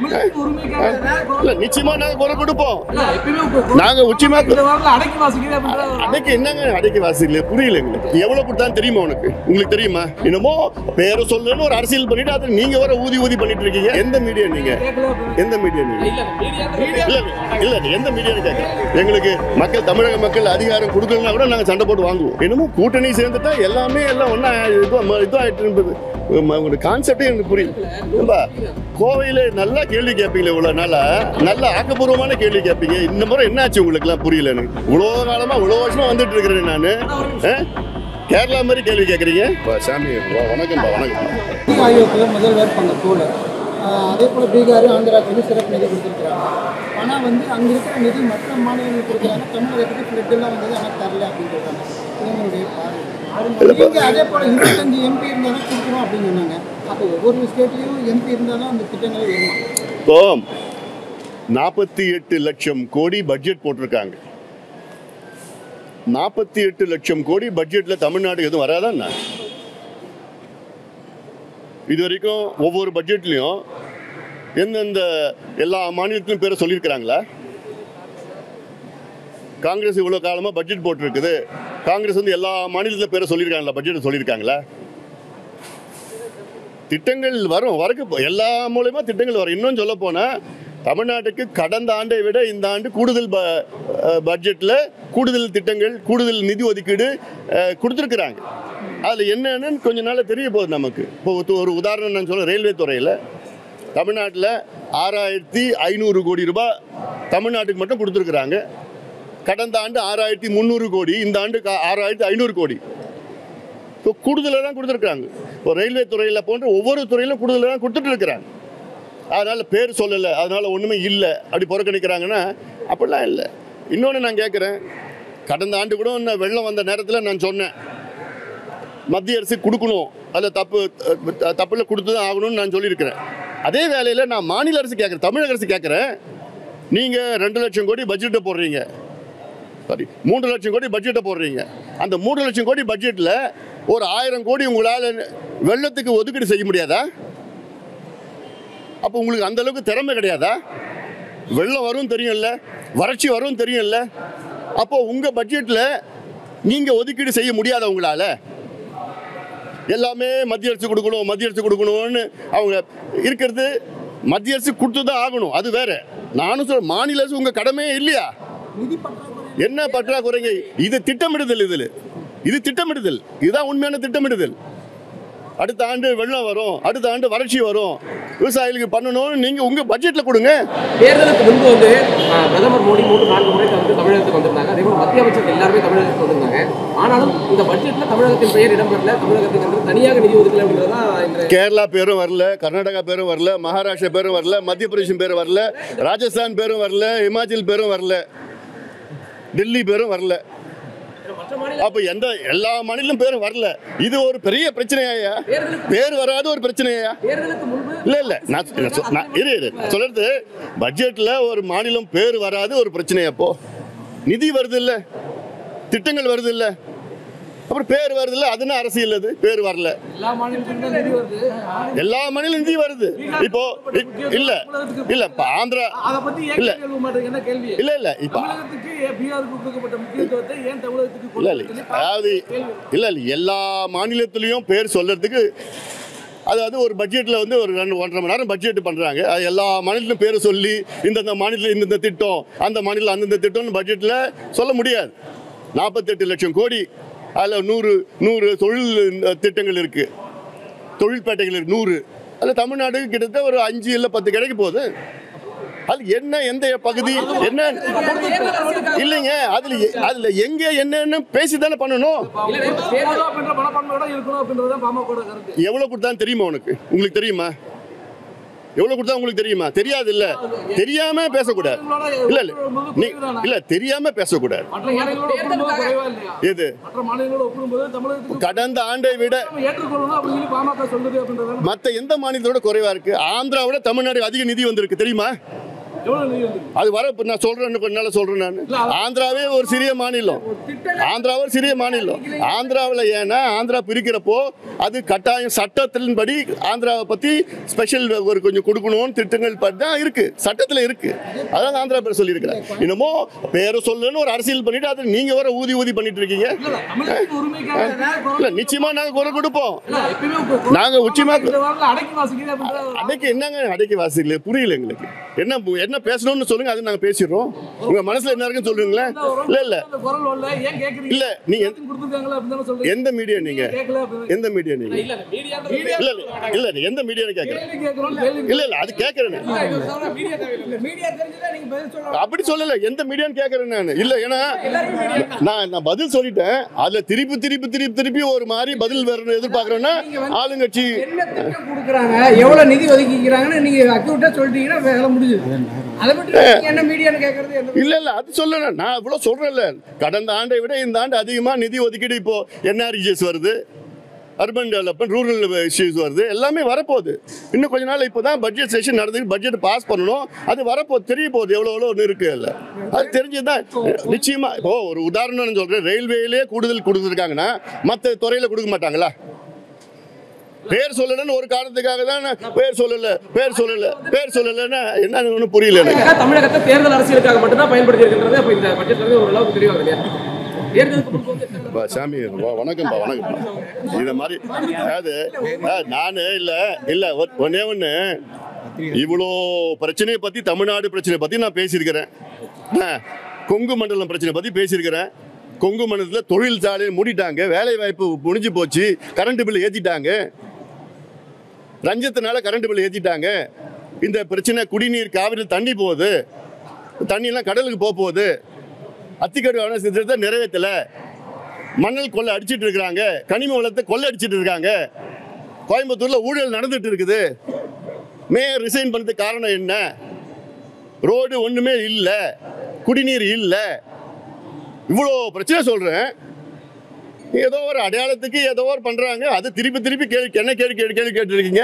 தமிழகத்துக்கு உரிமைக்காக இல்ல நிச்சயமா நாங்க குரல் கொடுப்போம் இல்ல, எப்பயுமே கு- கு- நாங்க உச்சிமா இந்த வாரத்துல அடக்கி வாசிக்குது அப்படின்ற ஒரு அன்னைக்கு என்னங்க அடைக்க வாசிக்கல புரியல எங்களுக்கு எவ்வளவு கொடுத்தான்னு தெரியுமா உனக்கு உங்களுக்கு தெரியுமா என்னமோ பேரை சொல்லுன்னு ஒரு அரசியல் பண்ணிட்டு அது நீங்க வர ஊதி ஊதி பண்ணிட்டு இருக்கீங்க எந்த மீடியா நீங்க கேட்கல அப்படின்னு. எந்த மீடியா நீங்க இல்ல, media- media- இல்ல இல்ல நீ எந்த மீடியான்னு கேட்கறேன் எங்களுக்கு மக்கள் தமிழக மக்கள் அதிகாரம் கொடுக்கலன்னா கூட நாங்க சண்டை போட்டு வாங்குவோம் என்னமோ கூட்டணி சேர்ந்துட்டா எல்லாமே எல்லாம் ஒண்ணா இதுவா இதுவாயிட்டு இருந்தது ஒரு கான்செப்டே எனக்கு புரியல ஏம்பா, கோவையில நல்லா கேள்வி கேட்பீங்களே இவ்வளவு நாளா நல்ல ஆக்கப்பூர்வமான கேள்வி கேட்பீங்க இந்த முறை என்னாச்சு உங்களுக்கு எல்லாம் புரியல எனக்கு இவ்வளவு காலமா இவ்வளவு வருஷமா வந்துட்டு இருக்கிறேன் நானு ஆ? கேரளா மாதிரி கேள்வி கேட்குறீங்க சாமி வா, வணக்கம்ப்பா வணக்கம் நிதி ஆயோக்கில் முதல்வர் பண்ண தோழர் ஆஹ் அதே போல் பீகார் ஆந்திராவுக்கு வந்து சிறப்பு நிதி கொடுத்துருக்குறாங்க ஆனால் வந்து அங்கே இருக்கிற நிதி மற்ற மாநிலங்களுக்கு கொடுக்குறாங்க தமிழகத்துக்கு ஃப்ளட்டெல்லாம் வந்தது ஆனால் தரல அப்படின்றாங்க இவங்களுடைய பார்வை நீங்கள் அதே போல் இருபத்தஞ்சு எம்பி இருந்தால் தான் கொடுக்கணும் அப்படின்னு சொன்னாங்க அப்போ ஒவ்வொரு ஸ்டேட்லேயும் எம்பி இருந்தால் தான் அந்த திட்டங்கள் வருமா இப்போ நாற்பத்தி எட்டு லட்சம் கோடி பட்ஜெட் போட்டிருக்காங்க நாற்பத்தி எட்டு லட்சம் கோடி பட்ஜெட்ல தமிழ்நாடு எதுவும் வராதான் இது வரைக்கும் ஒவ்வொரு பட்ஜெட்லயும் எந்தெந்த எல்லா மாநிலத்திலும் பேரை சொல்லியிருக்கிறாங்களா காங்கிரஸ் இவ்வளோ காலமாக பட்ஜெட் போட்டிருக்குது காங்கிரஸ் வந்து எல்லா மாநிலத்தில் பேரை சொல்லியிருக்காங்களா பட்ஜெட் சொல்லியிருக்காங்களா திட்டங்கள் வரும் வரக்கு எல்லா மூலயமா திட்டங்கள் வரும் இன்னும் சொல்ல போனால் தமிழ்நாட்டுக்கு கடந்த ஆண்டை விட இந்த ஆண்டு கூடுதல் ப பட்ஜெட்டில் கூடுதல் திட்டங்கள் கூடுதல் நிதி ஒதுக்கீடு அஹ், கொடுத்துருக்குறாங்க அதில் என்னன்னு கொஞ்ச நாள் தெரிய போகுது நமக்கு இப்போ ஒரு- ஒரு உதாரணம் நான் சொல்ல ரயில்வே துறையில் தமிழ்நாட்டில் ஆறாயிரத்தி ஐநூறு கோடி ரூபாய் தமிழ்நாட்டுக்கு மட்டும் கொடுத்துருக்குறாங்க கடந்த ஆண்டு ஆறாயிரத்தி முந்நூறு கோடி இந்த ஆண்டு கா- ஆறாயிரத்தி ஐநூறு கோடி இப்போ கூடுதலாக தான் கொடுத்துருக்காங்க இப்போ ரயில்வே துறையில் போன்ற ஒவ்வொரு துறையிலும் கூடுதலாக தான் கொடுத்துட்டு இருக்கிறாங்க அதனால் பேர் சொல்லலை அதனால் ஒன்றுமே இல்லை அப்படி புறக்கணிக்கிறாங்கன்னா அப்படிலாம் இல்லை இன்னொன்று நான் கேட்குறேன் கடந்த ஆண்டு கூட நான் வெள்ளம் வந்த நேரத்தில் நான் சொன்னேன் மத்திய அரசு கொடுக்கணும் அதில் தப்பு அஹ், தப்புல கொடுத்து தான் ஆகணும்னு நான் சொல்லியிருக்கிறேன் அதே வேலையில் நான் மாநில அரசு கேட்குறேன் தமிழக அரசு கேட்குறேன் நீங்கள் ரெண்டு லட்சம் கோடி பட்ஜெட்டை போடுறீங்க சாரி மூன்று லட்சம் கோடி பட்ஜெட்டை போடுறீங்க அந்த மூன்று லட்சம் கோடி பட்ஜெட்டில் ஒரு ஆயிரம் கோடி உங்களால் வெள்ளத்துக்கு ஒதுக்கீடு செய்ய முடியாதா அப்போ உங்களுக்கு அந்த அளவுக்கு திறமை கிடையாதா வெள்ளம் வரும் தெரியும்ல வறட்சி வரும் தெரியும்ல அப்போ உங்கள் பட்ஜெட்டில் நீங்கள் ஒதுக்கீடு செய்ய முடியாதா உங்களால் எல்லாமே மத்திய அரசு கொடுக்கணும் மத்திய அரசு கொடுக்கணும்னு அவங்க இருக்கிறது மத்திய அரசு கொடுத்து தான் ஆகணும் அது வேற நானும் சொல்ல மாநில அரசு உங்கள் கடமையே இல்லையா நிதி பற்றாக்குறை என்ன பற்றாக்குறைங்க இது திட்டமிடுதல் இதில் இது திட்டமிடுதல் இதுதான் உண்மையான திட்டமிடுதல் அடுத்த ஆண்டு வெள்ளம் வரும் அடுத்த ஆண்டு வறட்சி வரும் விவசாயிகளுக்கு பண்ணணும்னு நீங்கள் உங்கள் பட்ஜெட்டில் கொடுங்க தேர்தலுக்கு முன்பு வந்து அஹ், பிரதமர் மோடி மூன்று நான்கு முறை வந்து தமிழகத்துக்கு வந்திருந்தாங்க அதே போல மத்திய அமைச்சர்கள் எல்லாருமே தமிழகத்துக்கு வந்திருந்தாங்க ஆனாலும் இந்த பட்ஜெட்ல தமிழகத்தின் பெயர் இடம்பெறல தமிழகத்துக்கு வந்து தனியாக நிதி ஒதுக்கல அப்படின்றதான் இந்த கேரளா பேரும் வரல கர்நாடகா பேரும் வரல மகாராஷ்டிரா பேரும் வரல மத்திய பிரதேசம் பேரும் வரல ராஜஸ்தான் பேரும் வரல இமாச்சல் பேரும் வரல டெல்லி பேரும் வரல மற்ற மாநில அப்போ எந்த எல்லா மாநிலம் பேரும் வரல இது ஒரு பெரிய பிரச்சனையா தேர்தலுக்கு பேர் வராத ஒரு பிரச்சனையா தேர்தலுக்கு முன்பு இல்ல இல்ல நான் நான் சொ- நான் இரு இரு நான் சொல்றது பட்ஜெட்ல ஒரு மாநிலம் பேர் வராது ஒரு பிரச்சனை அப்போ நிதி வருது இல்ல திட்டங்கள் வருது இல்ல அப்புறம் பேர் வருது இல்ல அதுன்னு அரசியல் அது பேர் வரல எல்லா மாநிலத்துக்கும் தான் நிதி வருது எல்லா மாநிலம் நிதி வருது இப்போ இ- இல்ல இல்ல இப்ப ஆந்திரா அதை பத்தி ஏன் இல்ல. கேள்வி மாட்டேங்க என்ன கேள்வி இல்ல இல்ல இப்ப தமிழகத்துக்கு ஏன் பீகாருக்கு கொடுக்கப்பட்ட முக்கியத்துவத்தை ஏன் தமிழகத்துக்கு இல்ல இல்ல கொடுக்கல அதாவது இல்ல இல்ல எல்லா மாநிலத்திலையும் பேர் சொல்றதுக்கு அதாவது ஒரு பட்ஜெட்டில் வந்து ஒரு ரெண்டு ஒன்றரை மணி நேரம் பட்ஜெட் பண்ணுறாங்க அது எல்லா மாநிலத்திலும் பேரை சொல்லி இந்தந்த மாநிலத்தில் இந்தந்த திட்டம் அந்த மாநிலம் அந்தந்த திட்டம்னு பட்ஜெட்டில் சொல்ல முடியாது நாற்பத்தெட்டு லட்சம் கோடி அதில் நூறு நூறு தொழில் திட்டங்கள் இருக்குது தொழில்பேட்டைகள் இருக்கு நூறு அதில் தமிழ்நாடுக்கு கிட்டத்தட்ட ஒரு அஞ்சு இல்லை பத்து கிடைக்க போகுது அது என்ன எந்த பகுதி என்ன இல்லைங்க அதுல எ- அதுல எங்க என்னன்னு பேசி தானே பண்ணணும் பாதுகாப்புன்ற மனப்பான்மையோட இருக்கணும் அப்படின்றது தான் பாமக கருத்து எவ்வளவு கொடுத்தான்னு தெரியுமா உனக்கு உங்களுக்கு தெரியுமா எவ்வளவு கொடுத்தா உங்களுக்கு தெரியுமா தெரியாது இல்ல தெரியாம பேசக்கூடாது இல்ல இல்ல நீ இல்ல தெரியாம பேசக்கூடாது மற்ற மாநிலங்களோட ஒப்பிடும்போது குறைவா இல்லையா எது மற்ற மாநிலங்களோட ஒப்பிடும்போது தமிழகத்துக்கு கடந்த ஆண்டை விட நம்ம ஏற்றுக்கொள்ளணும் அப்படின்னு சொல்லி பாமக சொல்லுது அப்படின்றது மத்த எந்த மாநிலத்தோட குறைவா இருக்கு ஆந்திராவோட தமிழ்நாடு அதிக நிதி வந்திருக்கு தெரியுமா எவ்வளவு நிதி வந்திருக்கு அது வர இப்ப நான் சொல்றேன் இன்னும் கொஞ்ச நாள் சொல்றேன் நான் ஆந்திராவே ஒரு சிறிய மாநிலம் ஆந்திரா ஒரு சிறிய மாநிலம் ஆந்திராவில் ஏன்னா ஆந்திரா பிரிக்கிறப்போ அது கட்டாயம் சட்டத்தின்படி ஆந்திராவை பத்தி ஸ்பெஷல் ஒரு கொஞ்சம் கொடுக்கணும்னு திட்டங்கள் படி தான் இருக்கு சட்டத்தில் இருக்கு அதான் ஆந்திரா பேர் சொல்லியிருக்கிறேன் இன்னமோ பேரை சொல்லுன்னு ஒரு அரசியல் பண்ணிட்டு அது நீங்க வர ஊதி ஊதி பண்ணிட்டு இருக்கீங்க இல்ல தமிழகத்துக்கு உரிமைக்காக ஏதாவது குரல் இல்ல நிச்சயமா நாங்க குரல் கொடுப்போம் இல்ல, எப்பயுமே உங்க குரல் நாங்க உச்சிமா இந்த வாரத்துல அடக்கி வாசிக்கிறீங்க அப்படின்ற ஒரு அடைக்கு என்னங்க அடைக்கு வாசிக்கல புரியல எங்களுக்கு என்ன என்ன பேசணும்னு சொல்லுங்க அது நாங்க பேசிடுறோம் உங்க மனசுல என்ன இருக்குன்னு சொல்றீங்களேன் இல்ல இல்ல அந்த குரல் வரல ஏன் கேக்குறீங்க இல்ல நீங்க எல்லாத்தையும் கொடுத்துருக்காங்களா அப்படின்னு தானே சொல்றீங்க எந்த மீடியா நீங்க கேட்கல அப்படின்னு எந்த மீடியா நீங்க இல்ல மீடியா மீடியா இல்ல இல்ல இல்ல எந்த மீடியான்னு கேக்குறேன் கேள்வி கேட்கிறோம் கேள்வி இல்ல இல்ல அது கேக்குறேன் மீடியா தேவையில்லை மீடியா தெரிஞ்சதா நீங்க பதில் சொல்லணும் அப்படி சொல்லல எந்த மீடியான்னு கேக்குறேன் நான் இல்ல ஏன்னா நான் நான் பதில் சொல்லிட்டேன் அதுல திருப்பி திருப்பி திருப்பி திருப்பி ஒரு மாதிரி பதில் வரணும் எதிர்பார்க்கறேன்னா ஆளுங்கட்சி என்ன திட்டம் கொடுக்குறாங்க எவ்வளவு நிதி ஒதுக்கிக்கிறாங்கன்னு நீங்க அக்யூட்டா சொல்லிட்டீங்கன்னா வேலை முடிஞ்சுது அதை மட்டும் நீங்க என்ன மீடியான்னு கேட்கறது எந்த இல்ல இல்ல அது சொல்லல நான் இவ்வளவு சொல்றேன்ல கடந்த ஆண்டை விட இந்த ஆண்டு அதிகமா நிதி ஒதுக்கீடு இப்போ என்ஆர்ஜிஎஸ் வருது அர்பன் டெவலப்மெண்ட் ரூரல் இஷ்யூஸ் வருது எல்லாமே வரப்போகுது இன்னும் கொஞ்ச நாள் இப்போ தான் பட்ஜெட் செஷன் நடந்து பட்ஜெட் பாஸ் பண்ணணும் அது வரப்போகுது தெரிய போகுது எவ்வளோ எவ்வளோ ஒன்று இருக்கு இல்லை அது தெரிஞ்சுதான் நிச்சயமா இப்போ ஒரு உதாரணம் சொல்றேன் ரயில்வேலே கூடுதல் கொடுத்துருக்காங்கன்னா மற்ற துறையில கொடுக்க மாட்டாங்களா பேர் சொல்லலன்னு ஒரு காரணத்துக்காக தான் நான் பேர் சொல்லல பேர் சொல்லல பேர் சொல்லலைன்னா என்னன்னு ஒன்றும் புரியல எனக்கு தமிழகத்தை தேர்தல் அரசியலுக்காக மட்டும்தான் பயன்படுத்தி இருக்கின்றது அப்ப இந்த பட்ஜெட்ல இருந்து ஓரளவுக்கு தெரிய வருது இல்லையா தேர்தலுக்கு முன்பு வந்து பா, சாமி வா- வணக்கம்ப்பா வணக்கம்ப்பா இதை மாதிரி அதாவது நான் இல்லை இல்லை ஒன்னே ஒன்று இவ்வளோ பிரச்சனையை பற்றி தமிழ்நாடு பிரச்சனையை பற்றி நான் பேசியிருக்கிறேன் ஆ, கொங்கு மண்டலம் பிரச்சனை பற்றி பேசியிருக்கிறேன் கொங்கு மண்டலத்தில் தொழிற்சாலையை மூடிட்டாங்க வேலை வாய்ப்பு முடிஞ்சு போச்சு கரண்ட் பில் ஏற்றிட்டாங்க ரஞ்சத்தினால கரண்ட் பில் ஏற்றிட்டாங்க இந்த பிரச்சனை குடிநீர் காவிரி தண்ணி போகுது தண்ணியெல்லாம் கடலுக்கு போக போகுது அத்திக்கடு வன திட்டத்தை நிறைவேற்றல மணல் கொள்ளை அடிச்சிட்டு இருக்கிறாங்க கனிம வளத்தை கொள்ளை அடிச்சிட்டு இருக்காங்க கோயம்புத்தூர்ல ஊழல் நடந்துட்டு இருக்குது மேயர் ரிசைன் பண்ணதுக்கு காரணம் என்ன ரோடு ஒண்ணுமே இல்லை குடிநீர் இல்லை இவ்வளோ பிரச்சனை சொல்றேன் ஏதோ ஒரு அடையாளத்துக்கு ஏதோ ஒரு பண்றாங்க அது திருப்பி திருப்பி கேள்வி என்ன கேள்வி கேள்வி கேள்வி கேட்டுருக்கீங்க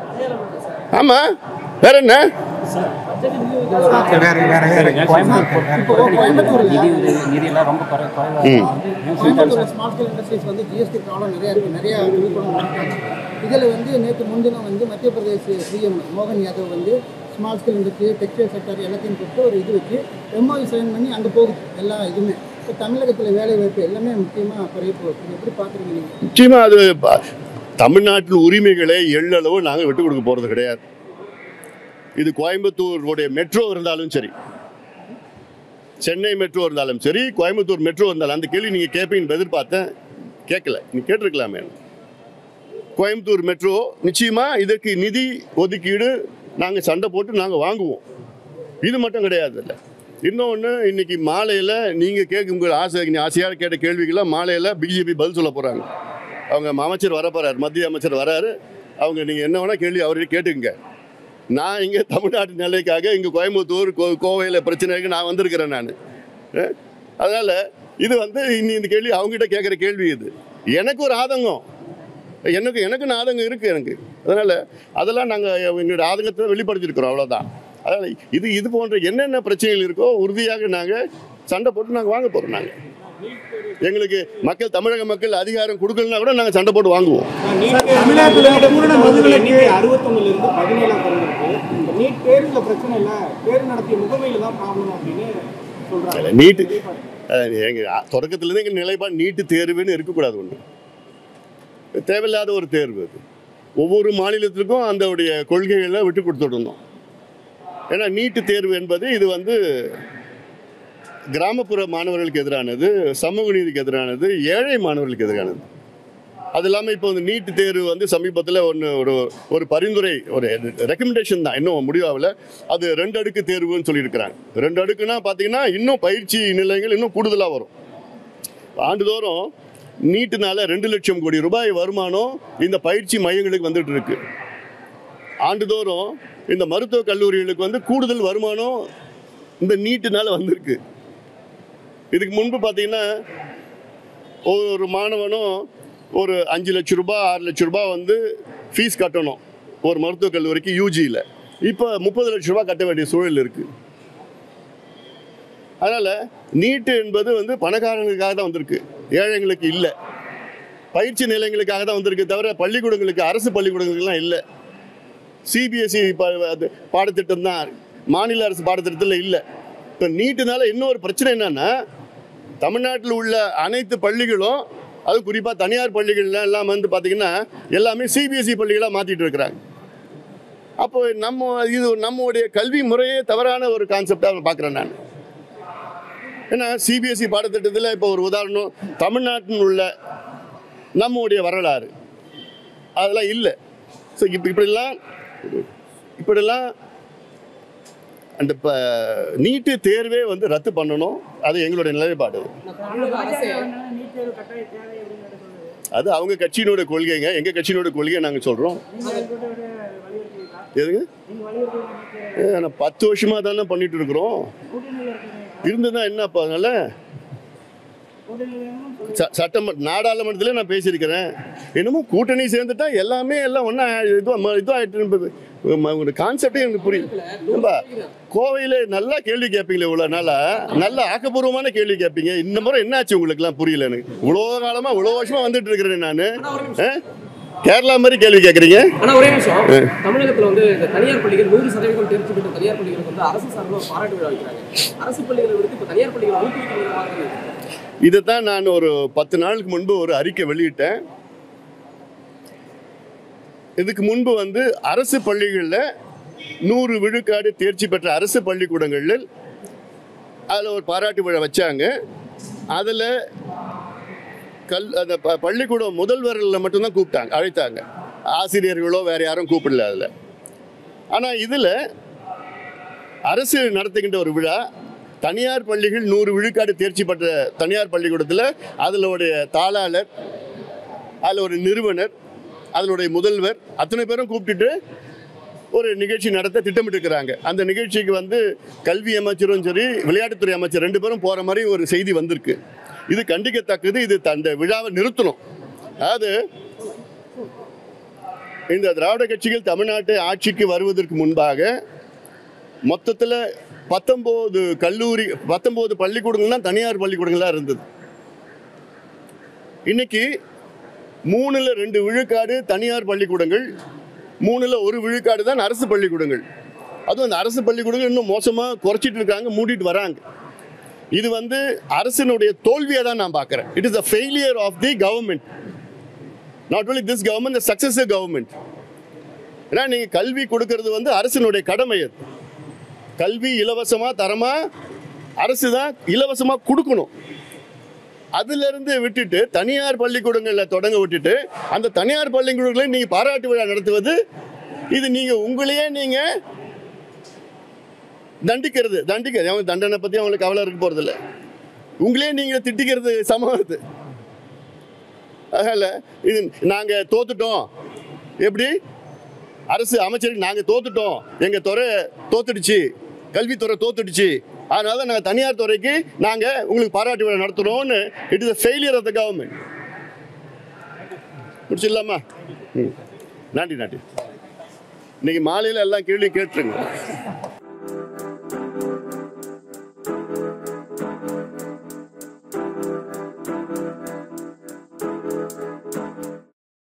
ஆமா வேற என்ன நிதி உதவி நிதியெல்லாம் ரொம்ப குறை குறைவாக ம். கோயம்புத்தூர்ல ஸ்மால் ஸ்கேல் இண்டஸ்ட்ரீஸ் வந்து ஜிஎஸ்டி ப்ராப்ளம் நிறைய இருக்கு நிறைய விழிப்புணர்வு நடத்துறாங்க. இதுல வந்து நேற்று முன்தினம் வந்து மத்திய பிரதேச சிஎம் மோகன் யாதவ் வந்து small scale industry textile sector எல்லாத்தையும் கூப்பிட்டு ஒரு இது வச்சு எம்ஓஐ சைன் பண்ணி அங்கே போகுது எல்லா இதுவுமே இப்போ தமிழகத்தில் வேலை வாய்ப்பு எல்லாமே முக்கியமாக குறைய போகுது இது எப்படி பார்க்குறீங்க நீங்கள் நிச்சயமா அது ப- தமிழ்நாட்டின் உரிமைகளை எள்ளளவு நாங்கள் விட்டு கொடுக்க போறது கிடையாது இது கோயம்புத்தூருடைய மெட்ரோ இருந்தாலும் சரி சென்னை மெட்ரோ இருந்தாலும் சரி கோயம்புத்தூர் மெட்ரோ இருந்தாலும் அந்த கேள்வி நீங்கள் கேட்பீங்கன்னு எதிர்பார்த்தேன் கேட்கல நீ கேட்டிருக்கலாமே கோயம்புத்தூர் மெட்ரோ நிச்சயமா இதற்கு நிதி ஒதுக்கீடு நாங்கள் சண்டை போட்டு நாங்கள் வாங்குவோம் இது மட்டும் கிடையாது இல்லை இன்னொன்று இன்னைக்கு மாலையில் நீங்கள் கேட்க உங்கள் ஆசை நீ ஆசையாக கேட்ட கேள்விக்கெல்லாம் மாலையில் பிஜேபி பதில் சொல்ல போகிறாங்க அவங்க அமைச்சர் வர போகிறார் மத்திய அமைச்சர் வராரு அவங்க நீங்கள் என்ன வேணால் கேள்வி அவர்கிட்ட கேட்டுக்குங்க நான் இங்கே தமிழ்நாட்டு நிலைக்காக இங்கே கோயம்புத்தூர் கோ கோவையில் பிரச்சனைக்கு நான் வந்திருக்கிறேன் நான் அதனால் இது வந்து இன்னி இந்த கேள்வி அவங்ககிட்ட கேட்குற கேள்வி இது எனக்கு ஒரு ஆதங்கம் எனக்கு எனக்கு ஆதங்கம் இருக்குது எனக்கு அதனால் அதெல்லாம் நாங்கள் எங்களோட ஆதங்கத்தை வெளிப்படுத்தியிருக்கிறோம் அவ்வளோதான் அதனால் இது இது போன்ற என்னென்ன பிரச்சனைகள் இருக்கோ உறுதியாக நாங்கள் சண்டை போட்டு நாங்கள் வாங்க போகிறோம் நாங்கள் எங்களுக்கு மக்கள் தமிழக மக்கள் அதிகாரம் கொடுக்கலனா கூட நாங்கள் சண்டை போட்டு வாங்குவோம் தமிழ்நாட்டில் பூரண மதுவிலக்கு எண்ணிக்கை அறுபத்தொன்னுல இருந்து பதினேழாம் குறைஞ்சிருக்கு இந்த நீட் தேர்வுல பிரச்சனை இல்ல தேர்வு நடத்திய முகமையில தான் ப்ராப்ளம் அப்படின்னு சொல்றாங்க நீட்டு எங்கள் தொடக்கத்துலேருந்து எங்கள் நிலைப்பாடு நீட்டு தேர்வுன்னு இருக்கக்கூடாது ஒன்று தேவையில்லாத ஒரு தேர்வு அது ஒவ்வொரு மாநிலத்திற்கும் அந்தவுடைய கொள்கைகளை விட்டு கொடுத்துடணும் ஏன்னா நீட்டு தேர்வு என்பது இது வந்து கிராமப்புற மாணவர்களுக்கு எதிரானது சமூக நீதிக்கு எதிரானது ஏழை மாணவர்களுக்கு எதிரானது அது இல்லாமல் இப்போ வந்து நீட் தேர்வு வந்து சமீபத்தில் ஒன்று ஒரு ஒரு பரிந்துரை ஒரு ரெக்கமெண்டேஷன் தான் இன்னும் முடிவாகல அது ரெண்டு அடுக்கு தேர்வுன்னு சொல்லியிருக்கிறாங்க ரெண்டு அடுக்குனா பார்த்தீங்கன்னா இன்னும் பயிற்சி நிலையங்கள் இன்னும் கூடுதலாக வரும் ஆண்டுதோறும் நீட்டுனால ரெண்டு லட்சம் கோடி ரூபாய் வருமானம் இந்த பயிற்சி மையங்களுக்கு வந்துட்டு இருக்கு ஆண்டுதோறும் இந்த மருத்துவக் கல்லூரிகளுக்கு வந்து கூடுதல் வருமானம் இந்த நீட்டுனால வந்திருக்கு இதுக்கு முன்பு பார்த்தீங்கன்னா ஒரு மாணவனும் ஒரு அஞ்சு லட்ச ரூபாய் ஆறு லட்ச ரூபாய் வந்து ஃபீஸ் கட்டணும் ஒரு மருத்துவக் கல்லூரிக்கு யூஜியில் இப்போ முப்பது லட்ச ரூபாய் கட்ட வேண்டிய சூழல் இருக்கு அதனால நீட்டு என்பது வந்து பணக்காரங்களுக்காக தான் வந்திருக்கு ஏழைங்களுக்கு இல்லை பயிற்சி நிலையங்களுக்காக தான் வந்திருக்கு தவிர பள்ளிக்கூடங்களுக்கு அரசு பள்ளிக்கூடங்களுக்குலாம் இல்லை சிபிஎஸ்சி பாடத்திட்டம் தான் மாநில அரசு பாடத்திட்டத்தில் இல்லை இப்போ நீட்டுனால இன்னொரு பிரச்சனை என்னன்னா தமிழ்நாட்டில் உள்ள அனைத்து பள்ளிகளும் அது குறிப்பாக தனியார் பள்ளிகள்லாம் எல்லாம் வந்து பார்த்திங்கன்னா எல்லாமே சிபிஎஸ்சி பள்ளிகளாக மாற்றிட்டு இருக்கிறாங்க அப்போ நம்ம இது நம்முடைய கல்வி முறையே தவறான ஒரு கான்செப்டாக பார்க்குறேன் நான் ஏன்னா சிபிஎஸ்சி பாடத்திட்டத்தில் இப்போ ஒரு உதாரணம் தமிழ்நாட்டில் உள்ள நம்முடைய வரலாறு அதெல்லாம் இல்லை ஸோ இப்போ இப்படிலாம் இப்படிலாம் அந்த இப்போ நீட்டு தேர்வே வந்து ரத்து பண்ணணும் அது எங்களுடைய நிலைப்பாடு தமிழக அரசே அது அவங்க கட்சியினோட கொள்கைங்க எங்கள் கட்சியினோட கொள்கையை நாங்கள் சொல்கிறோம் எதுங்க ஏ, நான் பத்து வருஷமாக தானே பண்ணிட்டு இருக்கிறோம் இருந்ததுன்னா என்னப்பா அதனால ச- சட்டமன்ற நாடாளுமன்றத்தில் நான் பேசியிருக்கிறேன் என்னமோ கூட்டணி சேர்ந்துட்டா எல்லாமே எல்லாம் ஒன்றா இதுவாக இதுவாகிட்டு ஒரு கான்செப்டே எனக்கு புரியுது ஏம்பா கோவையில் நல்லா கேள்வி கேட்பீங்களே இவ்வளோ நாளாக நல்ல ஆக்கப்பூர்வமான கேள்வி கேட்பீங்க இந்த முறை என்னாச்சு உங்களுக்குலாம் புரியல எனக்கு இவ்வளோ காலமாக இவ்வளோ வருஷமாக வந்துட்டு இருக்கிறேன் நான் கேரளா மாதிரி கேள்வி கேட்குறீங்க ஆனா ஒரே நிமிஷம் தமிழகத்துல வந்து இந்த தனியார் பள்ளிகள் நூறு சதவீதம் தேர்ச்சி பெற்ற தனியார் பள்ளிகளுக்கு வந்து அரசு சார்பில் ஒரு பாராட்டு விழா வைக்கிறாங்க அரசு பள்ளிகளை விடுத்து இப்ப தனியார் பள்ளிகளை ஊக்குவிக்கிற விதமாக இருக்கு. இதைத்தான் நான் ஒரு பத்து நாளுக்கு முன்பு ஒரு அறிக்கை வெளியிட்டேன் இதுக்கு முன்பு வந்து அரசு பள்ளிகளில் நூறு விழுக்காடு தேர்ச்சி பெற்ற அரசு பள்ளிக்கூடங்களில் அதில் ஒரு பாராட்டு விழா வச்சாங்க அதில் கல் அந்த ப- பள்ளிக்கூடம் முதல்வர்களில் மட்டும்தான் கூப்பிட்டாங்க அழைத்தாங்க ஆசிரியர்களோ வேறு யாரும் கூப்பிடல அதில் ஆனால் இதில் அரசு நடத்துகின்ற ஒரு விழா தனியார் பள்ளிகள் நூறு விழுக்காடு தேர்ச்சி பெற்ற தனியார் பள்ளிக்கூடத்தில் அதிலுடைய தாளாளர் அதில் ஒரு நிறுவனர் அதனுடைய முதல்வர் அத்தனை பேரும் கூப்பிட்டுட்டு ஒரு நிகழ்ச்சி நடத்த திட்டமிட்டிருக்கிறாங்க அந்த நிகழ்ச்சிக்கு வந்து கல்வி அமைச்சரும் சரி விளையாட்டுத்துறை அமைச்சர் ரெண்டு பேரும் போகிற மாதிரி ஒரு செய்தி வந்திருக்கு இது கண்டிக்கத்தக்கது இது அந்த விழாவை நிறுத்தணும் அதாவது இந்த திராவிட கட்சிகள் தமிழ்நாட்டை ஆட்சிக்கு வருவதற்கு முன்பாக மொத்தத்தில் பத்தொம்போது கல்லூரி பத்தொம்போது பள்ளிக்கூடங்கள் தான் தனியார் பள்ளிக்கூடங்களாக இருந்தது இன்னைக்கு மூணுல ரெண்டு விழுக்காடு தனியார் பள்ளிக்கூடங்கள் மூணுல ஒரு விழுக்காடு தான் அரசு பள்ளிக்கூடங்கள் அதுவும் அந்த அரசு பள்ளிக்கூடங்கள் இன்னும் மோசமாக குறைச்சிட்டு இருக்காங்க மூடிட்டு வராங்க இது வந்து அரசினுடைய தோல்வியை தான் நான் பார்க்குறேன் it is a failure of the government not only this government the successive government ஏன்னா நீங்கள் கல்வி கொடுக்கறது வந்து அரசினுடைய கடமை அது கல்வி இலவசமாக தரமாக அரசு தான் இலவசமாக கொடுக்கணும் அதிலிருந்து விட்டுட்டு தனியார் பள்ளிக்கூடங்களில் தொடங்க விட்டுட்டு அந்த தனியார் பள்ளிக்கூடங்களை நீங்கள் பாராட்டு விழா நடத்துவது இது நீங்கள் உங்களையே நீங்கள் தண்டிக்கிறது தண்டிக்கிறது அவங்க தண்டனை பற்றி அவங்களுக்கு கவலை இருக்க போகிறதில்ல உங்களே நீங்கள் திட்டிக்கிறது சமம் அது அதனால் இது நாங்கள் தோத்துட்டோம் எப்படி அரசு அமைச்சருக்கு நாங்கள் தோத்துட்டோம் எங்கள் துறை தோத்துடுச்சு கல்வித்துறை தோத்துடுச்சு அதனால நாங்கள் தனியார் துறைக்கு நாங்கள் உங்களுக்கு பாராட்டு விழா நடத்துகிறோம்னு it is a failure of the government முடிச்சிடலாமா ம் நன்றி நன்றி இன்னைக்கு மாலையில் எல்லாம் கேள்வி கேட்டுருங்க